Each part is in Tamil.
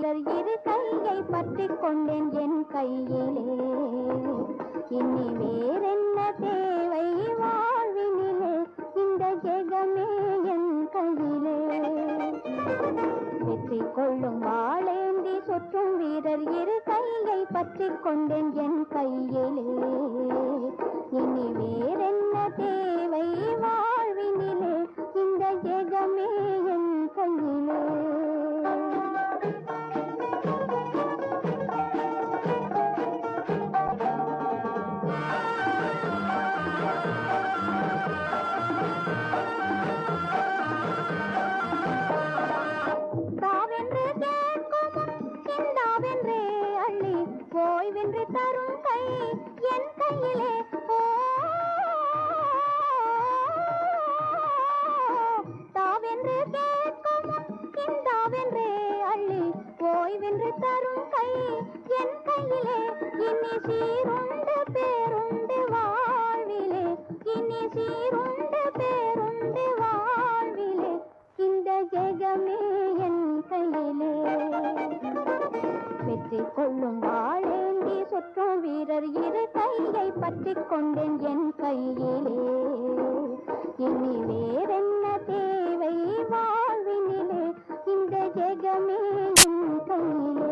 வீரர் இரு கையை பற்றி கொண்டேன் என் கையிலே இனி வேறென்ன தேவை வாழ்வினிலே இந்த ஜெகமே என் கையிலே வெற்றி கொள்ளும் வாழேந்தி சுற்றும் வீரர் இரு கையை பற்றி கொண்டேன் என் கையிலே இனி வேறென்ன தேவை வாழ்வினிலே இந்த ஜெகமே என் கையிலே தாவென்று கேட்கும் சிந்தாவென்றே அள்ளி ஓய்வென்று தரும் கை என் கையிலே ஓ தாவென்று கேட்கும் சிந்தாவென்றே அள்ளி ஓய்வென்று தரும் கை என் கையிலே இனி சீருண்டு பேருண்டு வாழ்விலே இனி சீருண்டு பேருண்டு வாழ்விலே இந்த ஜெகமே என் கையிலே வெற்றி கொள்ளும் வாழேந்தி சுற்றும் வீரர் இரு கையை பற்றி கொண்டேன் என் கையிலே இனி வேறென்ன தேவை வாழ்வினிலே இந்த ஜெகமே என் கையிலே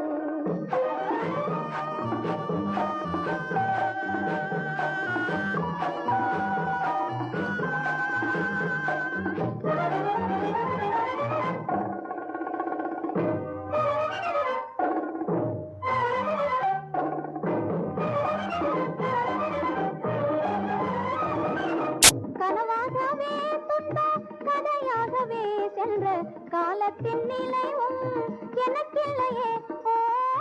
கனவாகவே துன்பம் கதையாகவே சென்ற காலத்தின் நிலைவும் எனக்கில்லையே ஓ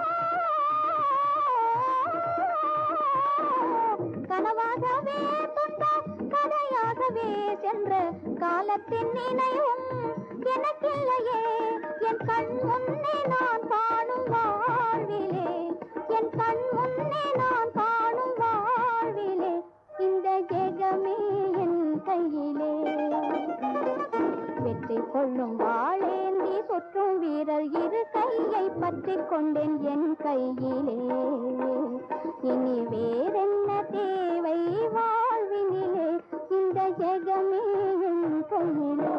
கனவாகவே துன்பம் கதையாகவே சென்ற காலத்தின் நினைவும் எனக்கில்லையே என் கண் முன்னே நான் காணும் வாழ்விலே என் கண் முன்னே நான் காணும் வாழ்விலே இந்த ஜெகமே என் கையிலே வெற்றி கொள்ளும் வாழேந்தி சுற்றும் வீரர் இரு கையை பற்றி கொண்டேன் என் கையிலே இனி வேறென்ன தேவை வாழ்வினிலே இந்த ஜெகமே என் கையிலே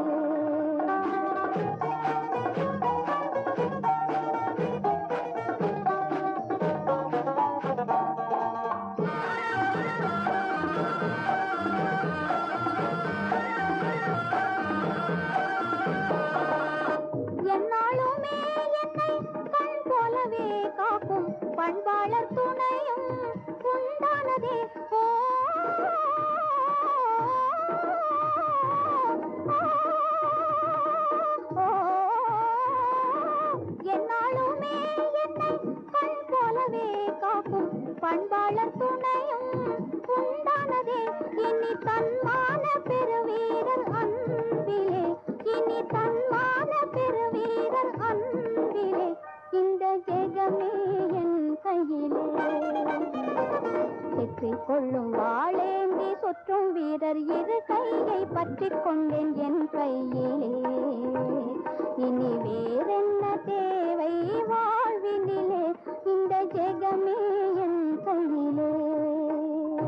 என்னாலுமே என்னை கண் போலவே காக்கும் பண்பாளர் துணையும் உண்டானதே ஓ ஓ, என்னாலுமே என்னை கண் போலவே காக்கும் பண்பாளர் துணையும் உண்டானதே இனி தன்மான பெருவீரர் அன்பிலே இனி தன்மான பெருவீரர் அன்பிலே இந்த ஜெகமே என் கையிலே வெற்றி கொள்ளும் வாழேந்தி சுற்றும் வீரர் இரு கையை பற்றி கொண்டேன் என் கையிலே இனி வேறென்ன